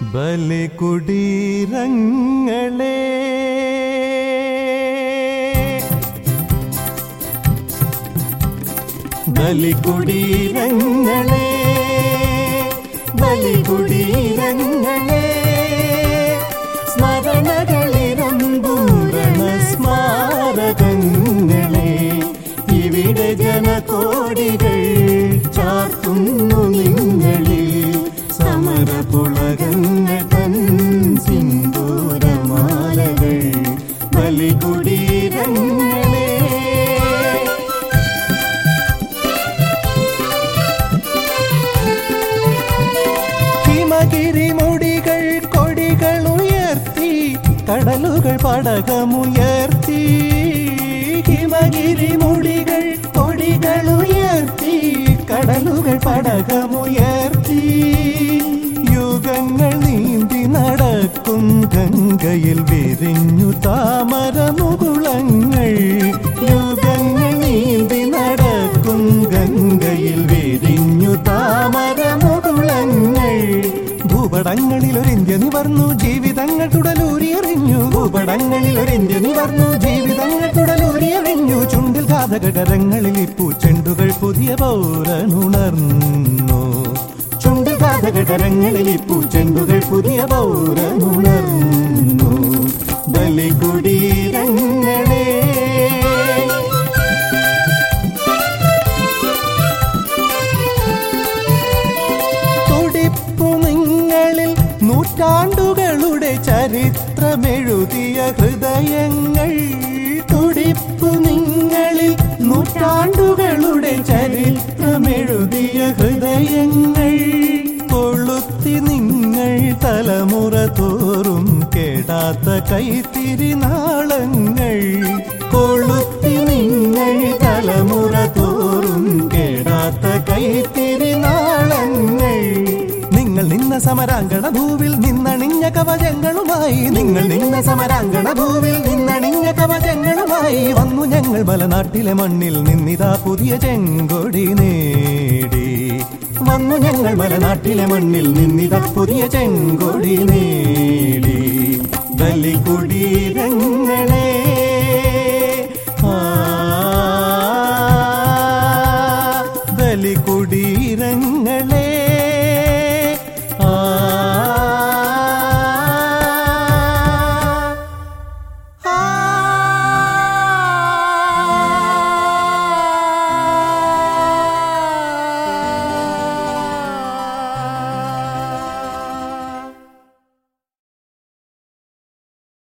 ബലികുടീരങ്ങളെ ബലികുടീരങ്ങളെ ബലികുടീരങ്ങളെ സ്മരണകളിരമ്പൂരണ സ്മാരകങ്ങളെ ഇവിടെ ജനകോടികൾ ചാർത്തുന്നു നിങ്ങളിൽ സമരപുളകങ്ങൾ തൻ സിന്ദൂരമാലകൾ ബലികുടീരങ്ങളെ ഹിമഗിരി മുടികൾ കൊടികൾ ഉയർത്തി കടലുകൾ പടകമുയർത്തി ഹിമഗിരി മുടികൾ കൊടികൾ ഉയർത്തി കടലുകൾ പടകമുയർത്തി യുഗങ്ങൾ നീന്തി നടക്കും ഗംഗയിൽ വിരിഞ്ഞു താമര മുകുളങ്ങൾ യുഗങ്ങൾ നീന്തി നടക്കും ഗംഗയിൽ വിരിഞ്ഞു താമര മുകുളങ്ങൾ ഭൂപടങ്ങളിൽ ഒരു ഇന്ത്യ നിവർന്നു ജീവിതങ്ങൾ തുടലൂരിയെറിഞ്ഞു ഭൂപടങ്ങളിൽ ഒരു ഇന്ത്യ നിവർന്നു ജീവിതങ്ങൾ തുടലൂരിയെറിഞ്ഞു ചുണ്ടിൽ കാതകരങ്ങളിൽ പൂച്ചെണ്ടുകൾ പുതിയ പൗരനുണർന്നു ചുണ്ടിൽ കാതകരങ്ങളിൽ പൂച്ചെണ്ടുകൾ പുതിയ പൗരനുണർന്നു ബലികുടീരങ്ങളെ തുടിപ്പു നിങ്ങളിൽ നൂറ്റാണ്ടുകളുടെ ചരിത്രമെഴുതിയ ഹൃദയങ്ങൾ തുടിപ്പു നിങ്ങളിൽ നൂറ്റാണ്ടുകളുടെ ചരിത്രമെഴുതിയ ഹൃദയങ്ങൾ കൊളുത്തി നിങ്ങൾ തലമുറ തോറും കേടാത്ത കൈത്തിരി നാളങ്ങൾ കൊളുത്തി നിങ്ങൾ തലമുറ തോറും കേടാത്ത കൈത്തിരി നാളങ്ങൾ നിങ്ങൾ നിന്ന സമരാങ്കണ ഭൂവിൽ നിന്നണിഞ്ഞ കവചങ്ങളുമായി നിങ്ങൾ നിന്ന സമരാങ്കണ ഭൂവിൽ നിന്നണിഞ്ഞ കവചങ്ങളുമായി വന്നു ഞങ്ങൾ മലനാട്ടിലെ മണ്ണിൽ നിന്നിതാ പുതിയ ചെങ്കൊടി നേടി വന്നു ഞങ്ങൾ മലനാട്ടിലെ മണ്ണിൽ നിന്നിതാ പുതിയ ചെങ്കൊടി നേടി ബലികുടീരങ്ങളെ